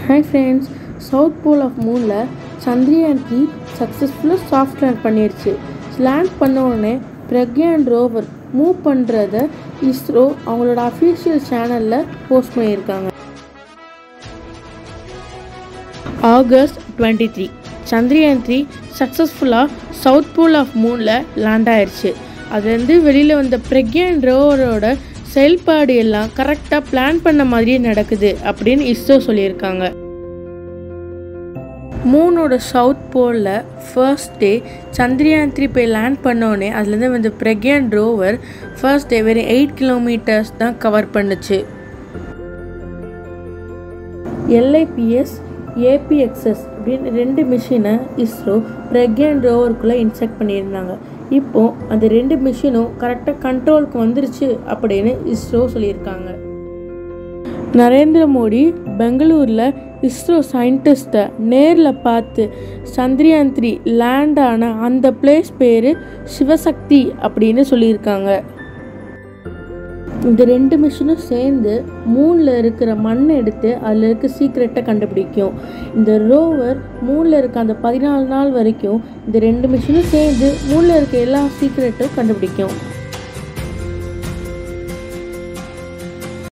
hi friends south pole of மூனில் Chandrayaan three சக்ஸஸ்ஃபுல்லாக soft land பண்ணிருச்சு லேண்ட் பண்ண உடனே பிரக்யான் ரோவர் மூவ் பண்ணுறத இஸ்ரோ அவங்களோட அஃபீஷியல் சேனலில் போஸ்ட் பண்ணியிருக்காங்க August twenty three Chandrayaan three சக்ஸஸ்ஃபுல்லாக சவுத் போல் ஆஃப் மூனில் லேண்ட் ஆயிடுச்சு அதுலேருந்து வெளியில் வந்த பிரக்யான் ரோவரோட செயல்பாடு எல்லாம் கரெக்டாக பிளான் பண்ண மாதிரியே நடக்குது அப்படின்னு இஸ்ரோ சொல்லியிருக்காங்க மூனோட சவுத் போலில் ஃபர்ஸ்ட் டே சந்திரயான் த்ரீ போய் லேண்ட் பண்ணோடனே அதுலேருந்து வந்து பிரக்யான் ரோவர் ஃபர்ஸ்ட் டே வெறும் எயிட் கிலோமீட்டர்ஸ் தான் கவர் பண்ணுச்சு எல்ஐபிஎஸ் ஏபிஎக்ஸ்எஸ் அப்படின்னு ரெண்டு மிஷினை இஸ்ரோ பிரக்யான் ரோவருக்குள்ளே இன்செக்ட் பண்ணியிருந்தாங்க இப்போது அந்த ரெண்டு மிஷினும் கரெக்டாக கண்ட்ரோலுக்கு வந்துருச்சு அப்படின்னு இஸ்ரோ சொல்லியிருக்காங்க நரேந்திர மோடி பெங்களூரில் இஸ்ரோ சயின்டிஸ்ட்டை நேரில் பார்த்து சந்திரயான் த்ரீ லேண்ட் ஆன அந்த பிளேஸ் பேர் சிவசக்தி அப்படின்னு சொல்லியிருக்காங்க இந்த ரெண்டு மிஷினும் சேர்ந்து மூணில் இருக்கிற மண்ணை எடுத்து அதில் இருக்க சீக்ரெட்டை கண்டுபிடிக்கும் இந்த ரோவர் மூணில் இருக்க அந்த பதினாலு நாள் வரைக்கும் இந்த ரெண்டு மிஷினும் சேர்ந்து மூணில் இருக்க எல்லா சீக்ரெட்டும் கண்டுபிடிக்கும்